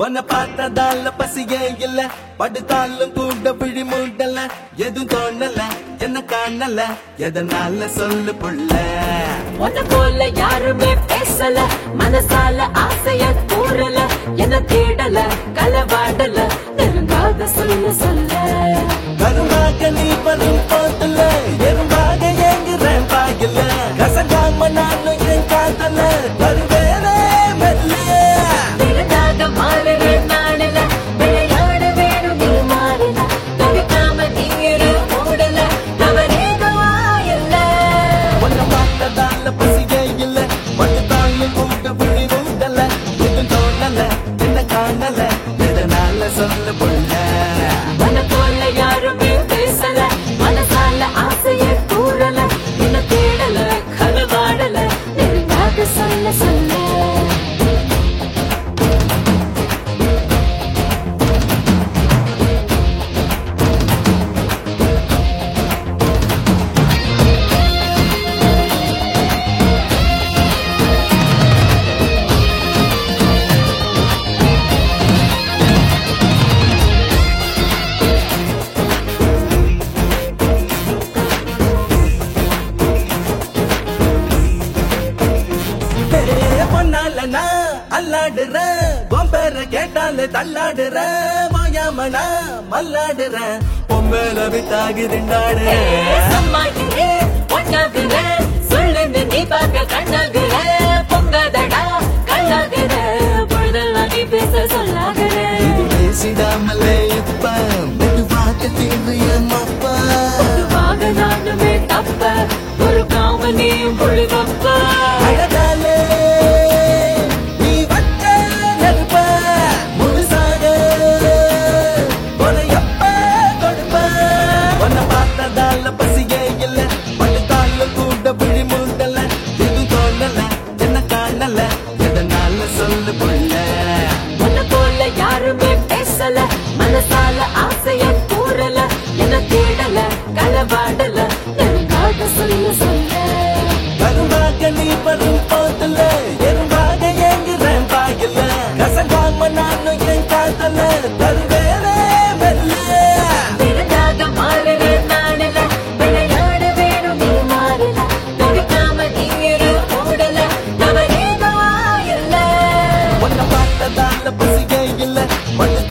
உன்னை பார்த்ததால பசியே இல்ல படுத்தாலும் கூட விழி மூடல எதுவும் தோணல என்ன காணல எதனால சொல்லு புள்ள உன்னை போல யாருமே பேசல மனசால ஆசைய கூறல என்ன தேடல களவாடல நெருங்காத சொல்ல சொல்ல கருமாக நீ வரும் போதுல எறும்பாக ஏங்குறேன் பாயில கசங்காம நானும் என் காதல வருவேனே மெல்ல திருடாக மாறுற நாடுல விளையாட வேணும் நீ மாறின தவிக்காம நீர் மூடல தவறேதுவா இல்ல உன்னை பார்த்ததால பசியே இல்ல படுத்தாலும் கூட விழி மூடல எதுவும் தோணல என்ன காணல எதனால சொல்லு புள்ள உன்னை போல யாருமே பேசல மனசால ஆசைய கூறல என்ன தேடல களவாடல நெருங்காத சொல்ல சொல்ல ஏ, பொன்னால நான் அல்லாடுறேன் உன் பேரை கேட்டாலே தள்ளாடுறேன் மாயாம நான் மல்லாடுறேன் பொம்மேல வித்தாகி திண்டாடுறேன் சம்மாயிரே ஒன்னாகுற சொல்லுன்னு நீ பார்க்க கண்ணாகுற பொங்காதடா கண்ணாகுற பொழுதெல்லாம் நீ பேச சொல்லாகுற இது பேசிடாமலே இப்ப மெதுவாக தீர்வு மப்பா பொதுவாக நானுமே தப்ப ஒரு காம நீயும் புள்ளி வப்ப அழகாலே நீ வச்ச நெருப்ப முழுசாக உனையப்ப கொடுப்ப உன்னை பார்த்ததால பசியே இல்ல படுத்தாலும் கூட விழி மூடல இது தோணல என்ன காணல எதனால சொல்லு புள்ள உன்னை போல யாருமே பேசல மனசால ஆசைய கூறல என்ன தேடல களவாடல நெருங்காத சொல்ல சொல்ல கருவாக நீ வரும் போதுல எறும்பாக ஏங்குறேன் பாயில கசங்காம நானும் என் காதல தருவேனே மெல்ல திருடாக மாறுற நாடுல விளையாட வேணும் நீ மாறல துடிக்காம நீர் மூடல தவறேதுவா இல்ல உன்னை பார்த்ததால பசியே இல்ல பட்டு